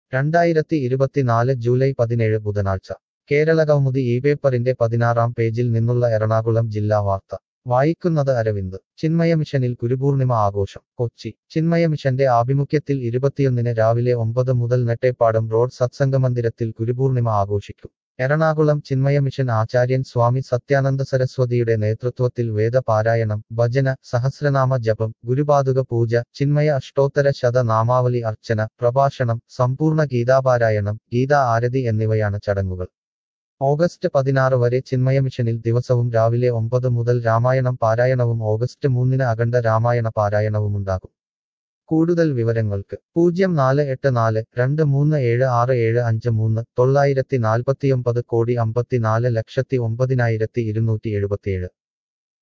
രണ്ടായിരത്തി ഇരുപത്തിനാല് ജൂലൈ പതിനേഴ് ബുധനാഴ്ച കേരളകൗമുദി ഈ പേപ്പറിന്റെ പതിനാറാം പേജിൽ നിന്നുള്ള എറണാകുളം ജില്ലാ വാർത്ത വായിക്കുന്നത് അരവിന്ദ് ചിന്മയ മിഷനിൽ ഗുരുപൂർണിമ ആഘോഷം കൊച്ചി ചിന്മയ മിഷന്റെ ആഭിമുഖ്യത്തിൽ ഇരുപത്തിയൊന്നിന് രാവിലെ ഒമ്പത് മുതൽ നെട്ടേപ്പാടം റോഡ് സത്സംഗമന്ദിരത്തിൽ ഗുരുപൂർണിമ ആഘോഷിക്കും എറണാകുളം ചിന്മയ മിഷൻ ആചാര്യൻ സ്വാമി സത്യാനന്ദ സരസ്വതിയുടെ നേതൃത്വത്തിൽ വേദപാരായണം ഭജന സഹസ്രനാമ ജപം ഗുരുപാതുക പൂജ ചിന്മയ അഷ്ടോത്തര ശത നാമാവലി അർച്ചന പ്രഭാഷണം സമ്പൂർണ്ണ ഗീതാപാരായണം ഗീതാ ആരതി എന്നിവയാണ് ചടങ്ങുകൾ ഓഗസ്റ്റ് പതിനാറ് വരെ ചിന്മയ മിഷനിൽ ദിവസവും രാവിലെ ഒമ്പത് മുതൽ രാമായണം പാരായണവും ഓഗസ്റ്റ് മൂന്നിന് അഖണ്ഡ രാമായണ പാരായണവുമുണ്ടാകും കൂടുതൽ വിവരങ്ങൾക്ക് പൂജ്യം നാല് എട്ട് നാല് രണ്ട് മൂന്ന് ഏഴ് ആറ് ഏഴ് അഞ്ച് മൂന്ന് തൊള്ളായിരത്തി നാൽപ്പത്തിയൊമ്പത് കോടി അമ്പത്തിനാല് ലക്ഷത്തി ഒമ്പതിനായിരത്തി ഇരുന്നൂറ്റി എഴുപത്തിയേഴ്